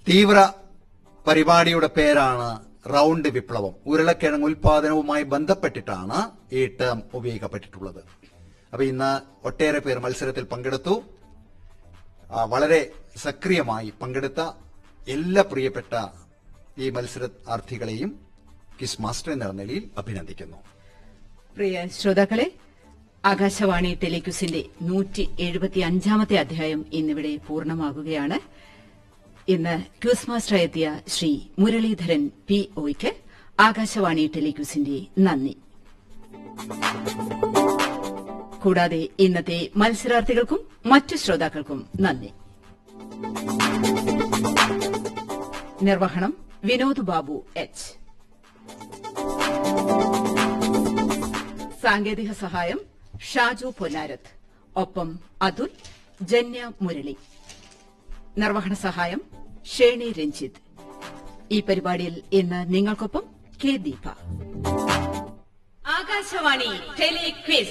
തീവ്ര പരിപാടിയുടെ പേരാണ് റൗണ്ട് വിപ്ലവം ഉരുളക്കിഴങ്ങ് ഉൽപാദനവുമായി ബന്ധപ്പെട്ടിട്ടാണ് ഈ ടേം ഉപയോഗിക്കപ്പെട്ടിട്ടുള്ളത് അപ്പൊ ഇന്ന് ഒട്ടേറെ പേർ മത്സരത്തിൽ പങ്കെടുത്തു ആ, വളരെ സക്രിയമായി പങ്കെടുത്ത എല്ലാ പ്രിയപ്പെട്ട ഈ മത്സരാർത്ഥികളെയും കിസ് മാസ്റ്റർ എന്ന നിലയിൽ അഭിനന്ദിക്കുന്നു പ്രിയ ശ്രോതാക്കളെ ആകാശവാണി ടെലിക്യൂസിന്റെ നൂറ്റി എഴുപത്തി അഞ്ചാമത്തെ അധ്യായം ഇന്നിവിടെ പൂർണ്ണമാകുകയാണ് ഇന്ന് ക്യൂസ് മാസ്റ്റർ എത്തിയ ശ്രീ മുരളീധരൻ പി ഒയ്ക്ക് ആകാശവാണി ടെലിക്യൂസിന്റെ നന്ദി കൂടാതെ ഇന്നത്തെ മത്സരാർത്ഥികൾക്കും മറ്റു ശ്രോതാക്കൾക്കും നന്ദി നിർവഹണം വിനോദ് ബാബു എച്ച് സാങ്കേതിക സഹായം ഷാജു പൊന്നാരത്ത് ഒപ്പം അതുൽ ജന്യ മുരളി നിർവഹണ സഹായം ഷേണി രഞ്ജിത്ത് ഈ പരിപാടിയിൽ ഇന്ന് നിങ്ങൾക്കൊപ്പം K Deepa Akashvani tele quiz